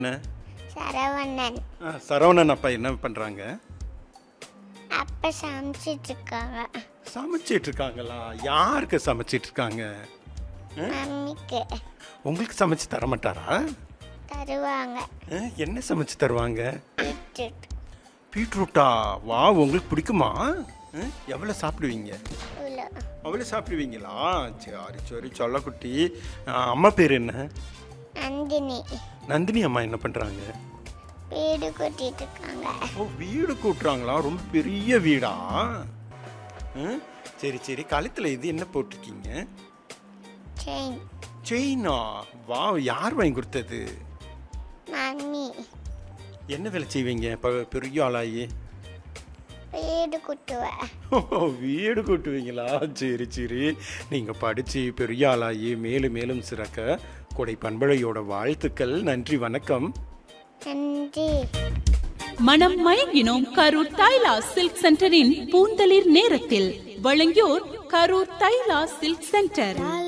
என்ன சரவணன் ஆ, சரவணன் அப்பா என்ன பண்ணுறாங்க அப்பா சமைச்சிட்டு இருக்காங்க சமைச்சிட்டு இருக்காங்களா யாருக்கு சமைச்சிட்டு இருக்காங்க மம்மிக்கு உங்களுக்கு சமைச்சு தர மாட்டாரா தருவாங்க ஆ, என்ன சமைச்சு தருவாங்க பீட்ரூட் பீட்ரூட்டா வா உங்களுக்கு பிடிக்குமா ஆ, எவ்வளோ சாப்பிடுவீங்க இவ்வளோ அவ்வளோ சாப்பிடுவீங்களா சரி சரி சொல்லக்குட்டி ஆ, அம்மா பேர் என்ன நந்தினி நந்தினி அம்மா என்ன பண்ணுறாங்க வீடு கூட்டிட்டு இருக்காங்க ஓ வீடு கூட்டுறாங்களா ரொம்ப பெரிய வீடா ஆ, சரி சரி கழுத்தில் இது என்ன போட்டிருக்கீங்க செயின் செயினா வா யார் வாங்கி கொடுத்தது மம்மி என்ன வேலை செய்வீங்க இப்போ பெரிய ஆளாயி வீடு கூட்டுவேன் ஓ, வீடு கூட்டுவீங்களா சரி சரி நீங்கள் படித்து பெரிய ஆளாகி மேலும் மேலும் சிறக்க கொடை பண்பழையோட வாழ்த்துக்கள் நன்றி வணக்கம் நன்றி மனம் மயங்கினோம் கரூர் தைலா சில்க் சென்டரின் பூந்தளிர் நேரத்தில் வழங்கியோர் கரூர் தைலா சில்க் சென்டர்